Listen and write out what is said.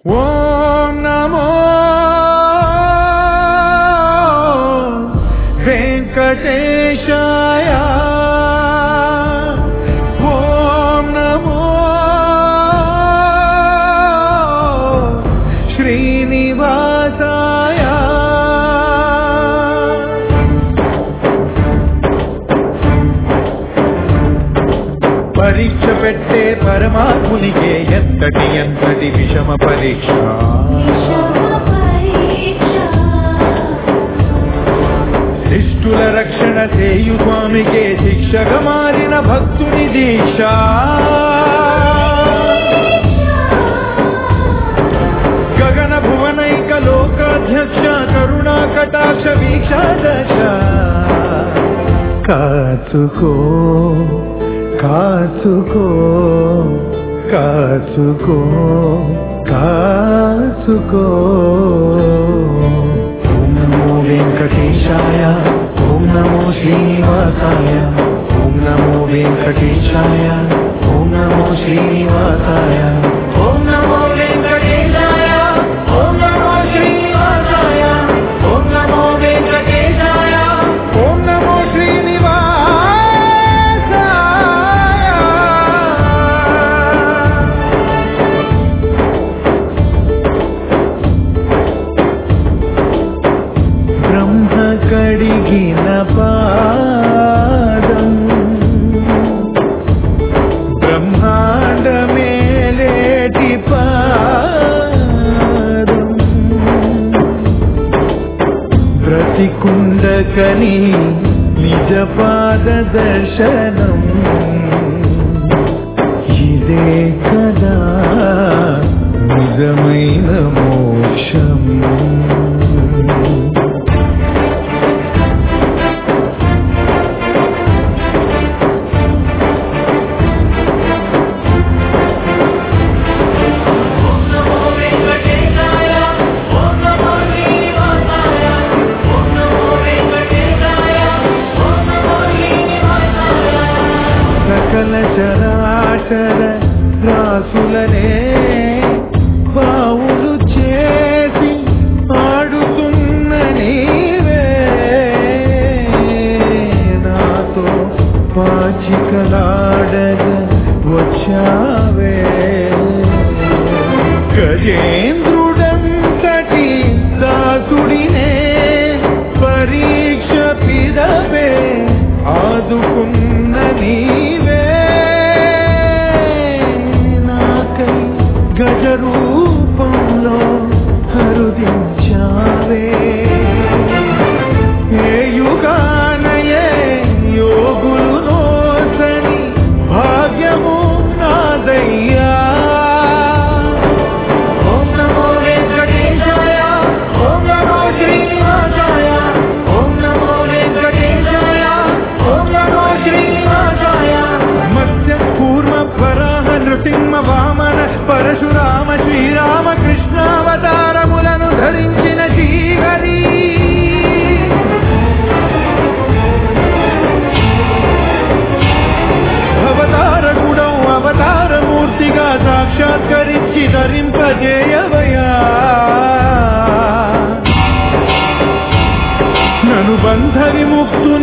ఓం నమో వెంకటేశాయ ఓం నమో శ్రీనివాసాయ పరీక్ష పెట్టే పరమాత్మునికే ఎంతటి ఎంతటి విషమ పరీక్ష శిష్టుల రక్షణ చేయు స్వామికే శిక్షగా మారిన భక్తుని దీక్ష గగన భువనైక లోకాధ్యక్ష కరుణా కటాక్ష వీక్ష దశ కాచుకో కాచుకో కాచుకో కాచుకో ఓం నమో వెంకటేశాయ ఓం నమో శ్రీనివాసాయ ఓం నమో వెంకటేశాయ ఓం నమో శ్రీనివాసాయ ఓం నమో వెంకటేశాయ ఓం నమో శ్రీనివాసాయ ఓం నమో వెంకటేశాయ ఓం నమో శ్రీనివాసాయ బ్రహ్మ కడిగిన పాదం బ్రహ్మాండ మేలేటి పాదం బ్రతికుండకని నిజ పాద దర్శనం ఇదే కదా నిజమైన మోక్షం సకల చరాచర రాసులనే బావులు చేసి ఆడుతున్న నీవే నాతో పాచికలాడగ వచ్చావే గజేంద్రుడంతటి దాసుడినే పరీక్ష పిదవే ఆదుకున్న నీవే నాకై గజ రూపంలో కరుదించావే ఏ యుగానయే యోగులు నోసని భాగ్యము నాదయ్యా ఓం నమో వెంకటేశాయ ఓం నమో శ్రీనివాసాయ ఓం నమో వెంకటేశాయ ఓం నమో శ్రీనివాసాయ మత్స్య కూర్మ వరాహ నృసింహ వామన పరశురామ శ్రీరామ కృష్ణావతారములను ధరించిన శ్రీహరి అవతారగుణం అవతారమూర్తిగా సాక్షాత్కరించి ధరింపజేయవయా నను బంధ విముక్తు